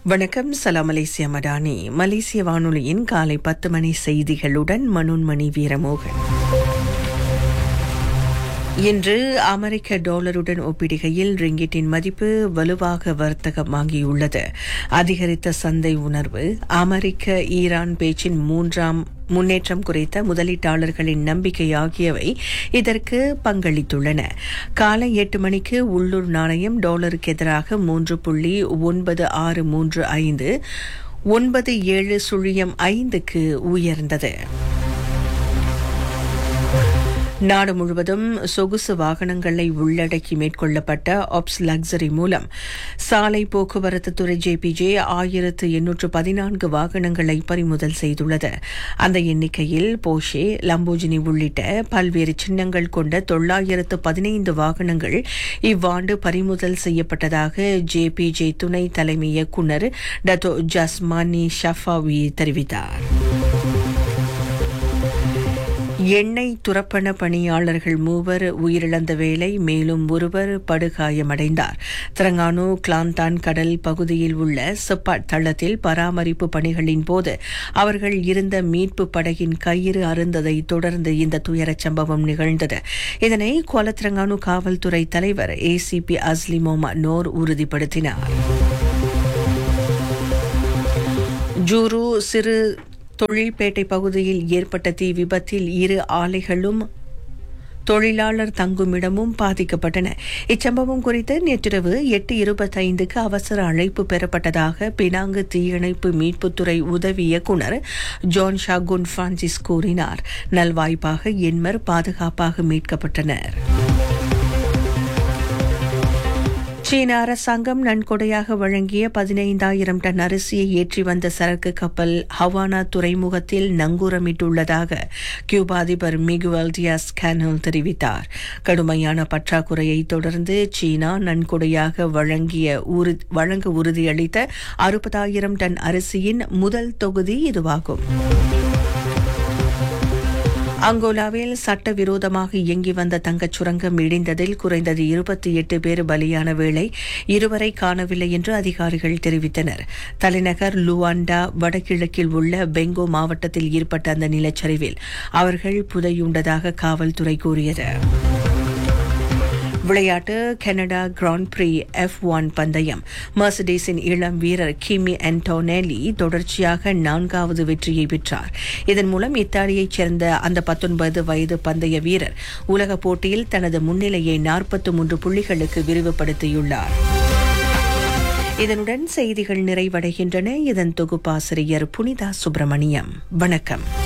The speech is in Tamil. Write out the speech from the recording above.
வணக்கம் சலாம் மலேசியா மடானி மலேசிய வானொலியின் காலை பத்து மணி செய்திகளுடன் மனோன்மணி வீரமோகன் இன்று அமெரிக்க டாலருடன் ஒப்பிடுகையில் ரிங்கிட்டின் மதிப்பு வலுவாக வர்த்தகமாகியுள்ளது அதிகரித்த சந்தை உணர்வு அமெரிக்க ஈரான் பேச்சின் மூன்றாம் முன்னேற்றம் குறித்த முதலீட்டாளர்களின் நம்பிக்கை ஆகியவை இதற்கு பங்களித்துள்ளன காலை எட்டு மணிக்கு உள்ளூர் நாணயம் டாலருக்கு எதிராக மூன்று புள்ளி ஒன்பது ஆறு மூன்று ஐந்து ஒன்பது ஏழு சுழியம் ஐந்துக்கு உயர்ந்தது நாடு முழுவதும் சொகுசு வாகனங்களை உள்ளடக்கி மேற்கொள்ளப்பட்ட ஆப்ஸ் லக்ஸரி மூலம் சாலை போக்குவரத்து துறை ஜேபிஜே ஆயிரத்து எண்ணூற்று பதினான்கு வாகனங்களை பறிமுதல் செய்துள்ளது அந்த எண்ணிக்கையில் போஷே லம்போஜினி உள்ளிட்ட பல்வேறு சின்னங்கள் கொண்ட தொள்ளாயிரத்து பதினைந்து வாகனங்கள் இவ்வாண்டு பறிமுதல் செய்யப்பட்டதாக ஜேபிஜே துணை தலைமை இயக்குநர் டத்தோ ஜஸ்மானி ஷஃபாவி தெரிவித்தார் எண்ணெய் துரப்பண பணியாளர்கள் மூவர் உயிரிழந்த வேளை மேலும் ஒருவர் படுகாயமடைந்தார் திரங்கானு கிளாந்தான் கடல் பகுதியில் உள்ள செப்பாட் தளத்தில் பராமரிப்பு பணிகளின் போது அவர்கள் இருந்த மீட்பு படகின் கயிறு அருந்ததை தொடர்ந்து இந்த துயரச் சம்பவம் நிகழ்ந்தது இதனை கோலத்திரங்கானு காவல்துறை தலைவர் ஏசிபி அஸ்லிமோமா நோர் உறுதிப்படுத்தினார் ஜூரு சிறு தொழில்பேட்டை பகுதியில் ஏற்பட்ட தீ விபத்தில் இரு ஆலைகளும் தொழிலாளர் தங்குமிடமும் பாதிக்கப்பட்டன இச்சம்பவம் குறித்து நேற்றிரவு எட்டு இருபத்தைந்துக்கு அவசர அழைப்பு பெறப்பட்டதாக பினாங்கு தீயணைப்பு மீட்புத்துறை உதவி இயக்குநர் ஜான் ஷாகுன் பிரான்சிஸ் கூறினார் நல்வாய்ப்பாக எண்மர் பாதுகாப்பாக மீட்கப்பட்டனர் சீன அரசாங்கம் நன்கொடையாக வழங்கிய பதினைந்தாயிரம் டன் அரிசியை ஏற்றி வந்த சரக்கு கப்பல் ஹவானா துறைமுகத்தில் நங்கூரமிட்டுள்ளதாக கியூபா அதிபர் மிகுவல் டியாஸ் கேனல் தெரிவித்தார் கடுமையான பற்றாக்குறையை தொடர்ந்து சீனா நன்கொடையாக வழங்கிய வழங்க உறுதியளித்த அறுபதாயிரம் டன் அரிசியின் முதல் தொகுதி இதுவாகும் அங்கோலாவில் சட்டவிரோதமாக இயங்கி வந்த தங்கச் சுரங்கம் இடிந்ததில் குறைந்தது இருபத்தி எட்டு பேர் பலியான வேளை இருவரை காணவில்லை என்று அதிகாரிகள் தெரிவித்தனர் தலைநகர் லுவாண்டா வடகிழக்கில் உள்ள பெங்கோ மாவட்டத்தில் ஏற்பட்ட அந்த நிலச்சரிவில் அவர்கள் புதையுண்டதாக காவல்துறை கூறியது விளையாட்டு Canada grand prix F one பந்தயம் மர்சடீஸின் இளம் வீரர் கிமி அண்டோனெலி தொடர்ச்சியாக நான்காவது வெற்றியை பெற்றார் இதன் மூலம் இத்தாலியைச் சேர்ந்த அந்த பத்தொன்பது வயது பந்தய வீரர் உலக போட்டியில் தனது முன்னிலையை நாற்பத்தி மூன்று புள்ளிகளுக்கு விரிவுபடுத்தியுள்ளார் இதனுடன் செய்திகள் நிறைவடைகின்றன இதன் தொகுப்பாசிரியர் புனிதா சுப்பிரமணியம் வணக்கம்